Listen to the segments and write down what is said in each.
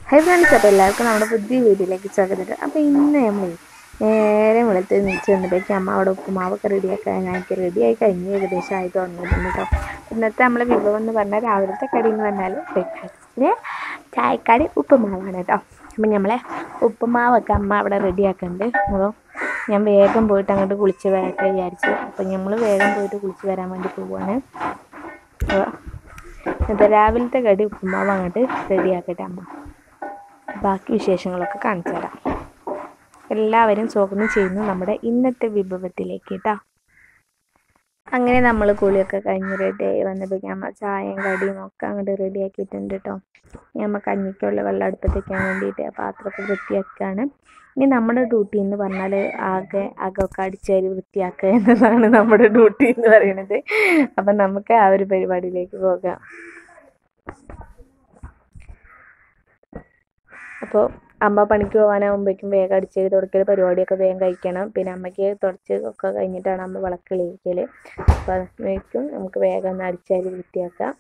hi friends അപ്പോൾ എല്ലാവർക്കും നമ്മുടെ പുതിയ വീഡിയോയിലേക്ക് സ്വാഗതം അപ്പോൾ ഇന്ന് നമ്മൾ നേരെ വെളുത്ത് നീച്ച് വന്നപ്പോഴേക്കും അമ്മ അവിടെ ഉപ്പുമാവൊക്കെ റെഡിയാക്കാനായിട്ട് റെഡിയായി കഴിഞ്ഞ് ഏകദേശം ആയി തുടങ്ങിയിട്ടുണ്ട് കേട്ടോ ഇന്നത്തെ നമ്മളെ വിഭവം എന്ന് പറഞ്ഞാൽ രാവിലത്തെ കടി എന്ന് പറഞ്ഞാൽ ബ്രേക്ക്ഫാസ്റ്റിന് ചായക്കടി ഉപ്പുമാവാണ് കേട്ടോ അപ്പം നമ്മളെ ഉപ്പുമാവൊക്കെ അമ്മ അവിടെ റെഡിയാക്കുന്നുണ്ട് അപ്പോൾ ഞാൻ വേഗം പോയിട്ട് അങ്ങോട്ട് കുളിച്ച് വരട്ടെ വിചാരിച്ചു അപ്പം നമ്മൾ വേഗം പോയിട്ട് കുളിച്ച് വരാൻ വേണ്ടി പോവുകയാണ് അപ്പോൾ ഇത് രാവിലത്തെ കടി ഉപ്പുമാവ് അങ്ങോട്ട് റെഡിയാക്കട്ടെ അമ്മ ബാക്കി വിശേഷങ്ങളൊക്കെ കാണിച്ചു തരാം എല്ലാവരും സ്വാഗതം ചെയ്യുന്നു നമ്മുടെ ഇന്നത്തെ വിഭവത്തിലേക്ക് കേട്ടോ അങ്ങനെ നമ്മൾ കുളിയൊക്കെ കഴിഞ്ഞ് റെഡിയായി വന്നപ്പോൾ അമ്മ ചായയും കടിയും ഒക്കെ അങ്ങോട്ട് റെഡിയാക്കിയിട്ടുണ്ട് കേട്ടോ ഇനി അമ്മ കഞ്ഞിക്കുള്ള വെള്ളം അടുപ്പത്ത് വെക്കാൻ വേണ്ടിയിട്ട് ആ പാത്രമൊക്കെ വൃത്തിയാക്കുകയാണ് ഇനി നമ്മുടെ ഡ്യൂട്ടി എന്ന് പറഞ്ഞാൽ ആകെ അകമൊക്കെ അടിച്ചേരി വൃത്തിയാക്കുക എന്നതാണ് നമ്മുടെ ഡ്യൂട്ടി എന്ന് പറയുന്നത് അപ്പം നമുക്ക് ആ ഒരു പരിപാടിയിലേക്ക് പോകാം അപ്പോൾ അമ്മ പണിക്ക് പോകാനാകുമ്പോഴേക്കും വേഗം അടിച്ചേരി തുടക്കൽ പരിപാടിയൊക്കെ വേഗം കഴിക്കണം പിന്നെ അമ്മയ്ക്ക് തുടച്ച് ഒക്കെ കഴിഞ്ഞിട്ടാണ് അമ്മ വിളക്ക് തെളിയിക്കൽ അപ്പോൾ അപ്പോഴേക്കും നമുക്ക് വേഗം ഒന്ന് അടിച്ചേരി വൃത്തിയാക്കാം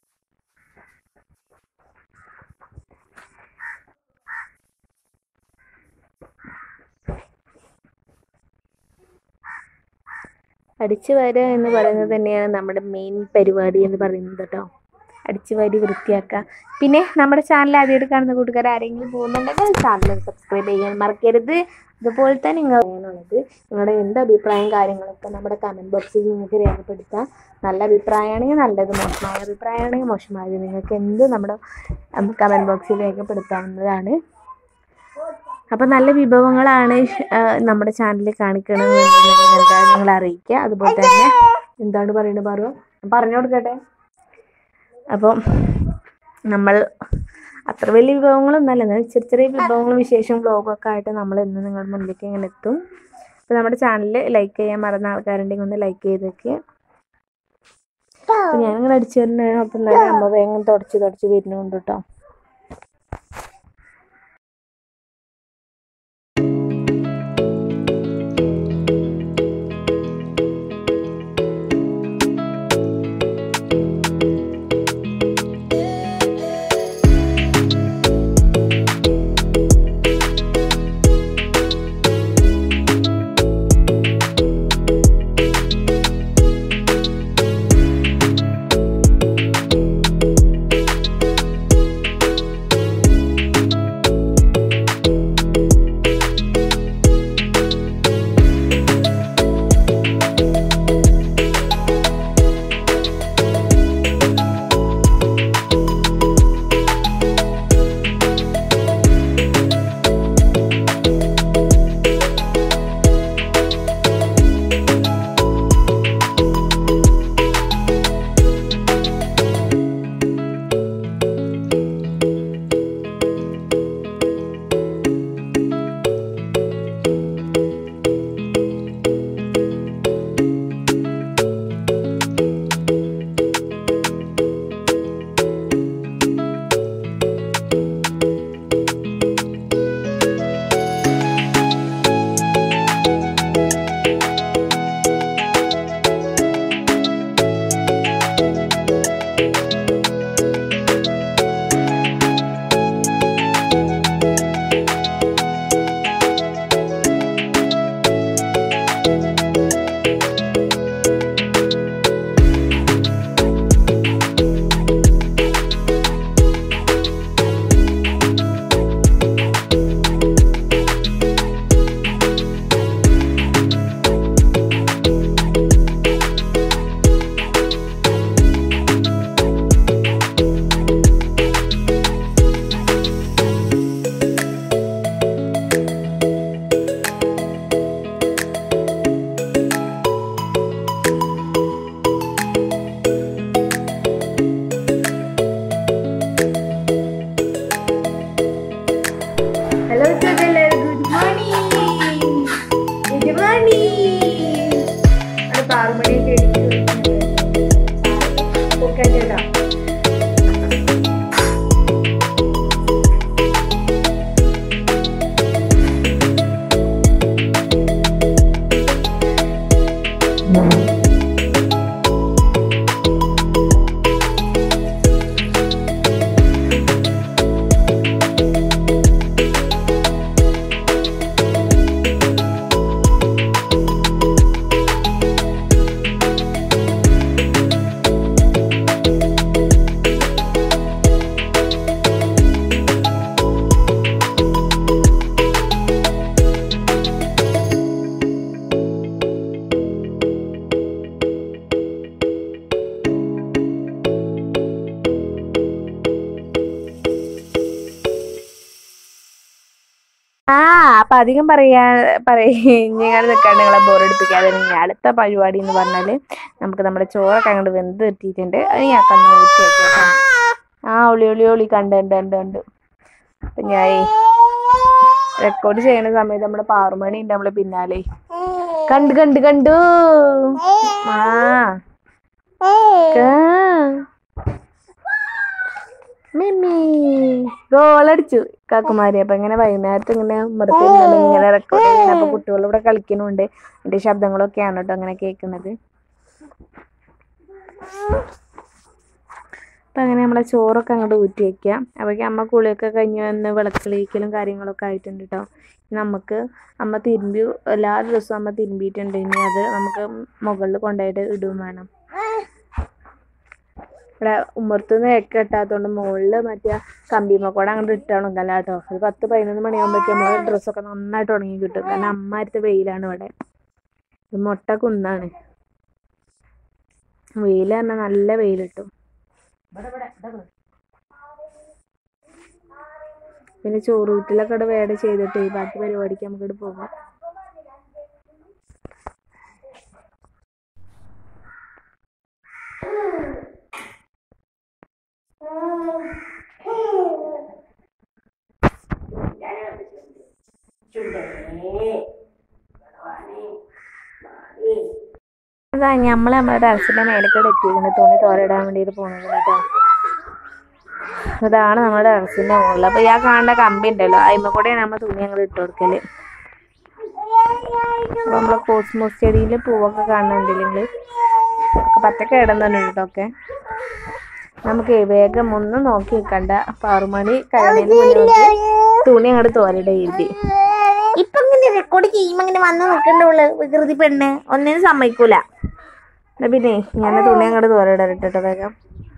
അടിച്ചു വാരുക എന്ന് പറയുന്നത് തന്നെയാണ് നമ്മുടെ മെയിൻ പരിപാടി എന്ന് പറയുന്നത് കേട്ടോ അടിച്ചു വാരി വൃത്തിയാക്കുക പിന്നെ നമ്മുടെ ചാനൽ ആദ്യമായിട്ട് കാണുന്ന കൂട്ടുകാർ ആരെങ്കിലും പോകുന്നുണ്ടെങ്കിൽ ചാനൽ സബ്സ്ക്രൈബ് ചെയ്യാൻ മറക്കരുത് അതുപോലെ തന്നെ നിങ്ങൾ പറയാനുള്ളത് നിങ്ങളുടെ എന്ത് അഭിപ്രായം കാര്യങ്ങളൊക്കെ നമ്മുടെ കമൻറ്റ് ബോക്സിൽ നിങ്ങൾക്ക് രേഖപ്പെടുത്താം നല്ല അഭിപ്രായമാണെങ്കിൽ നല്ലത് മോശമായ അഭിപ്രായമാണെങ്കിൽ മോശമായത് നിങ്ങൾക്ക് എന്ത് നമ്മുടെ കമൻറ്റ് ബോക്സിൽ രേഖപ്പെടുത്താവുന്നതാണ് അപ്പം നല്ല വിഭവങ്ങളാണ് നമ്മുടെ ചാനലിൽ കാണിക്കണമെന്ന് നിങ്ങൾ അറിയിക്കുക അതുപോലെ തന്നെ എന്താണ് പറയുന്നത് പറയൂ പറഞ്ഞു കൊടുക്കട്ടെ അപ്പം നമ്മൾ അത്ര വലിയ വിഭവങ്ങളൊന്നുമല്ല എന്നാൽ ചെറിയ ചെറിയ വിഭവങ്ങളും വിശേഷം വ്ളോഗൊക്കെ ആയിട്ട് നമ്മൾ ഇന്ന് നിങ്ങളുടെ മുന്നിലേക്ക് ഇങ്ങനെ എത്തും അപ്പോൾ നമ്മുടെ ചാനൽ ലൈക്ക് ചെയ്യാൻ മറന്ന ആൾക്കാരുണ്ടെങ്കിൽ ഒന്ന് ലൈക്ക് ചെയ്തേക്ക് അപ്പം ഞാനിങ്ങനെ അടിച്ചു തരുന്നതാണ് അപ്പം തന്നെ അമ്മ വേഗം തുടച്ച് തുടച്ച് വരുന്നുണ്ട് കേട്ടോ അപ്പം അധികം പറയാ പറയാൻ നിൽക്കാണ്ട് നിങ്ങളെ ബോറടിപ്പിക്കാതെ ഇനി അടുത്ത പരിപാടി എന്ന് പറഞ്ഞാൽ നമുക്ക് നമ്മുടെ ചോറൊക്കെ അങ്ങോട്ട് വെന്ത് കിട്ടിയിട്ടുണ്ട് അത് ഞാൻ കണ്ണ് ഊറ്റി വെക്കാം ആ ഒളി ഒളി ഒളി കണ്ട് കണ്ട് കണ്ട് കണ്ട് അപ്പം ഞാൻ റെക്കോർഡ് ചെയ്യുന്ന സമയത്ത് നമ്മുടെ പാറുമണി ഉണ്ട് നമ്മളെ പിന്നാലെ കണ്ട് കണ്ട് കണ്ടു ആ കാ- മിമ്മി ഗോളടിച്ചു കാക്കുമാരി അപ്പൊ ഇങ്ങനെ വൈകുന്നേരത്ത് ഇങ്ങനെ മൃത്തി ഇങ്ങനെ റെക്കോർഡ് ചെയ്യുന്നത് അപ്പൊ കുട്ടികൾ ഇവിടെ കളിക്കുന്നുണ്ട് എന്റെ ശബ്ദങ്ങളൊക്കെയാണ് കേട്ടോ അങ്ങനെ കേൾക്കുന്നത് അപ്പം അങ്ങനെ നമ്മളെ ചോറൊക്കെ അങ്ങോട്ട് ഊറ്റി വയ്ക്കുക അപ്പോഴേക്കും അമ്മ കുളിയൊക്കെ കഴിഞ്ഞ് വന്ന് വിളക്കിളിക്കലും കാര്യങ്ങളൊക്കെ ആയിട്ടുണ്ട് കേട്ടോ നമുക്ക് അമ്മ തിരുമ്പി എല്ലാ ദിവസവും അമ്മ തിരുമ്പിയിട്ടുണ്ട് ഇനി അത് നമുക്ക് മുകളിൽ കൊണ്ടുപോയിട്ട് ഇടും വേണം ഇവിടെ ഉമ്മർത്തുനിന്ന് ഒക്കെ ഇട്ടാത്തതുകൊണ്ട് മുകളിൽ മറ്റേ കമ്പിമ കൂടെ അങ്ങോട്ട് ഇട്ടുണങ്ങല കേട്ടോ ഒരു പത്ത് പതിനൊന്ന് മണിയാകുമ്പോഴേക്കും നമ്മളെ ഡ്രസ്സൊക്കെ നന്നായിട്ട് ഉണങ്ങി കിട്ടും കാരണം അമ്മാരത്തെ വെയിലാണ് ഇവിടെ ഇത് മുട്ട കുന്നാണ് വെയിൽ പറഞ്ഞാൽ നല്ല വെയിൽ കിട്ടും പിന്നെ ചോറ് വീട്ടിലൊക്കെ ഇവിടെ വേട ചെയ്തിട്ട് ബാക്കി പരിപാടിക്ക് നമുക്കിവിടെ പോകാം അതാ ഞമ്മള് നമ്മളെ ടെറസിന്റെ മേലേക്കൂടെ എത്തിയിരിക്കുന്നത് തുണി തോരയിടാൻ വേണ്ടിയിട്ട് പോകുന്നത് കേട്ടോ ഇതാണ് നമ്മുടെ ടെറസിന്റെ മുകളിൽ അപ്പൊ ഞാൻ കാണുന്ന കമ്പി ഉണ്ടല്ലോ അതിമ്മ കൂടെയാണ് നമ്മൾ തുണി അങ്ങോട്ട് ഇട്ട് കൊടുക്കല് അപ്പൊ നമ്മളെ കോസ്മോസ് ചെടിയിൽ പൂവൊക്കെ കാണുന്നുണ്ടെങ്കിൽ പച്ചക്ക ഇടുന്നുണ്ട് കേട്ടോ ഒക്കെ നമുക്ക് വേഗം ഒന്നും നോക്കി നിൽക്കണ്ട പാറുമണി കഴിഞ്ഞതിന് മുന്നേ നമുക്ക് തുണി അങ്ങോട്ട് തോരയുടെ എഴുതി ഇപ്പൊ ഇങ്ങനെ റെക്കോർഡ് ചെയ്യുമ്പോ ഇങ്ങനെ വന്ന് നിൽക്കണ്ടുള്ളു വികൃതി പെണ്ണ് ഒന്നിനും സമ്മതിക്കൂല എന്നാ പിന്നെ ഞാൻ തുണി അങ്ങോട്ട് തോരയിടട്ടോ വേഗം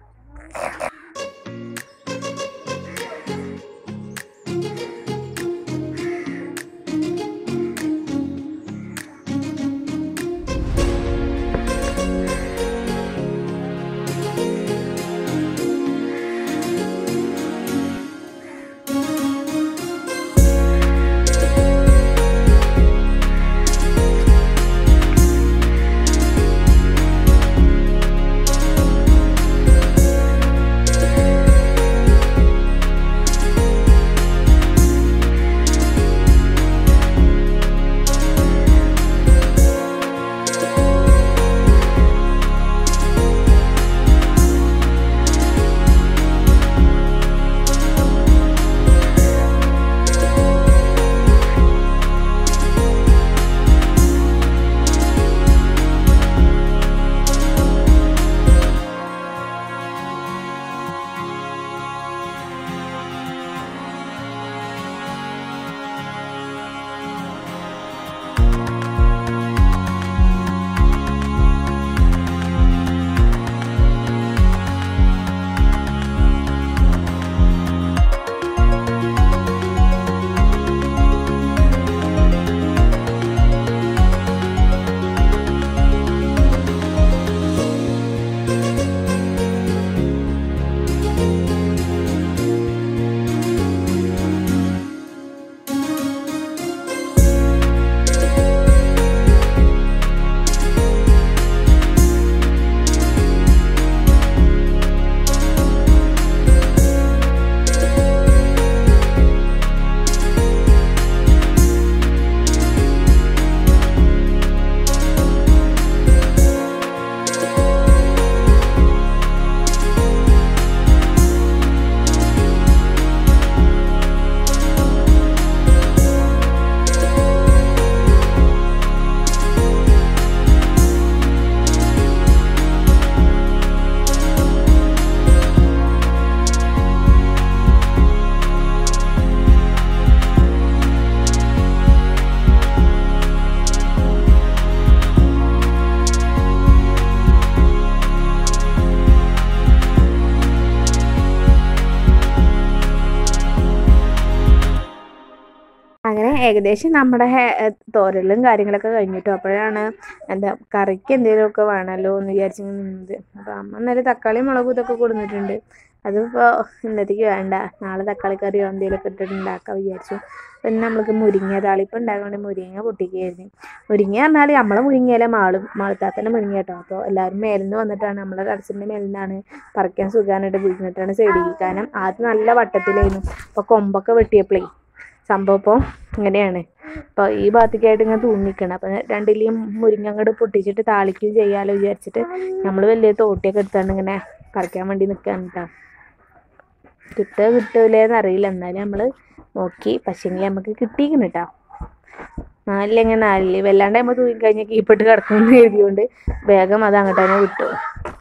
അങ്ങനെ ഏകദേശം നമ്മുടെ ഹെ- തോരലും കാര്യങ്ങളൊക്കെ കഴിഞ്ഞിട്ടു അപ്പോഴാണ് എന്താ കറിക്ക് എന്തെങ്കിലുമൊക്കെ വേണമല്ലോ എന്ന് വിചാരിച്ചിങ്ങനെ നിന്നത് അപ്പോൾ അമ്മ ഇന്നലെ തക്കാളി മുളകും ഇതൊക്കെ കൊടുത്തിട്ടുണ്ട് അതിപ്പോൾ ഇന്നത്തേക്ക് വേണ്ട നാളെ തക്കാളി കറിയോ എന്തെങ്കിലുമൊക്കെ ഇട്ടിട്ട് ഉണ്ടാക്കാൻ വിചാരിച്ചു പിന്നെ നമ്മൾക്ക് മുരിങ്ങ താളിപ്പം ഉണ്ടായതുകൊണ്ട് മുരിങ്ങ പൊട്ടിക്കുകയായിരുന്നു മുരിങ്ങ പറഞ്ഞാൽ നമ്മളെ മുരിങ്ങയില മാളും മാളത്താത്തന്നെ മുരിങ്ങ കേട്ടോ അപ്പോൾ എല്ലാവരും മേലിൽ നിന്ന് വന്നിട്ടാണ് നമ്മളെ കടച്ചിൻ്റെ മേലിൽ നിന്നാണ് പറിക്കാൻ സുഖാനായിട്ട് വീണിട്ടാണ് സൈഡിൽ കാരണം ആദ്യം നല്ല വട്ടത്തിലായിരുന്നു അപ്പോൾ കൊമ്പൊക്കെ വെട്ടിയപ്പോഴേ സംഭവം ഇപ്പോൾ ഇങ്ങനെയാണ് അപ്പോൾ ഈ ഭാഗത്തേക്കായിട്ട് ഇങ്ങനെ തൂങ്ങിക്കണം അപ്പം രണ്ടിലെയും മുരിങ്ങ അങ്ങോട്ട് പൊട്ടിച്ചിട്ട് താളിക്കുകയും ചെയ്യാമല്ലോ വിചാരിച്ചിട്ട് നമ്മൾ വലിയ തോട്ടിയൊക്കെ എടുത്താണ്ട് ഇങ്ങനെ പറിക്കാൻ വേണ്ടി നിൽക്കാൻ കേട്ടോ കിട്ടുക കിട്ടൂലേന്ന് അറിയില്ല എന്നാലും നമ്മൾ നോക്കി പക്ഷേങ്കിൽ നമുക്ക് കിട്ടിയിരിക്കുന്നു കേട്ടോ നാലില്ലെങ്കിൽ നാലില് വല്ലാണ്ട് നമ്മൾ തൂങ്ങി കഴിഞ്ഞാൽ കീപ്പിട്ട് കിടക്കുമെന്ന് എഴുതിയോണ്ട് വേഗം അത് അങ്ങോട്ട് തന്നെ വിട്ടു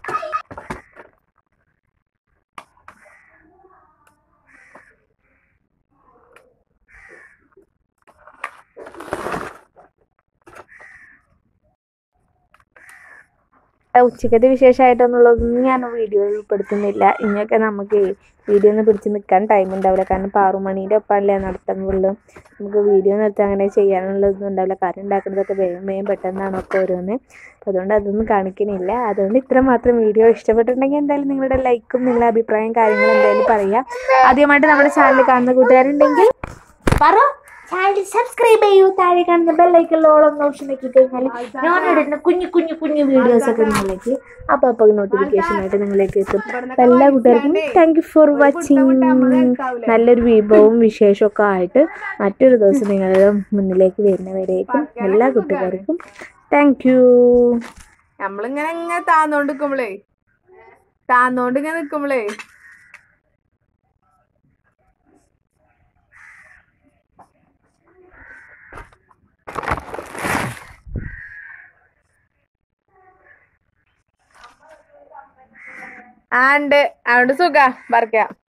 ഉച്ചക്കത്തെ വിശേഷമായിട്ടൊന്നുള്ളതൊന്നും ഞാൻ വീഡിയോയിൽ ഉൾപ്പെടുത്തുന്നില്ല ഇനിയൊക്കെ നമുക്ക് വീഡിയോ ഒന്ന് പിടിച്ച് നിൽക്കാൻ ടൈം ഉണ്ടാവില്ല കാരണം പാറുമണീൻ്റെ ഒപ്പമല്ലേ നടത്തുന്നുള്ളൂ നമുക്ക് വീഡിയോ നിർത്തി അങ്ങനെ ചെയ്യാനുള്ളതൊന്നും ഉണ്ടാവില്ല കറി ഉണ്ടാക്കുന്നതൊക്കെ വേഗം വേഗം പെട്ടെന്നാണ് ഒക്കെ ഓരോന്ന് അപ്പോൾ അതുകൊണ്ട് അതൊന്നും കാണിക്കുന്നില്ല അതുകൊണ്ട് ഇത്ര മാത്രം വീഡിയോ ഇഷ്ടപ്പെട്ടിട്ടുണ്ടെങ്കിൽ എന്തായാലും നിങ്ങളുടെ ലൈക്കും നിങ്ങളുടെ അഭിപ്രായം കാര്യങ്ങളും എന്തായാലും പറയുക ആദ്യമായിട്ട് നമ്മുടെ ചാനൽ കാണുന്ന കൂട്ടുകാരുണ്ടെങ്കിൽ പറ ചാനൽ സബ്സ്ക്രൈബ് ചെയ്യൂ താഴെ കാണുന്ന ബെല്ലൈക്കൽ ഓളം ഓപ്ഷൻ ആക്കി കഴിഞ്ഞാൽ ഞാൻ ഇടുന്ന കുഞ്ഞു കുഞ്ഞു കുഞ്ഞു വീഡിയോസ് ഒക്കെ നിങ്ങളിലേക്ക് അപ്പോൾ അപ്പോൾ നോട്ടിഫിക്കേഷൻ ആയിട്ട് നിങ്ങളിലേക്ക് എത്തും അപ്പോൾ എല്ലാ കൂട്ടുകാർക്കും താങ്ക് യു ഫോർ വാച്ചിങ് നല്ലൊരു വിഭവവും വിശേഷമൊക്കെ ആയിട്ട് മറ്റൊരു ദിവസം നിങ്ങളുടെ മുന്നിലേക്ക് വരുന്നവരേക്കും എല്ലാ കൂട്ടുകാർക്കും താങ്ക് യു നമ്മളിങ്ങനെ ഇങ്ങനെ താന്നോണ്ട് നിക്കുമ്പളേ താന്നോണ്ട് ഇങ്ങനെ നിക്കുമ്പളേ ആ ഉണ്ട് അതുകൊണ്ട് സുഖ പറിക്കാം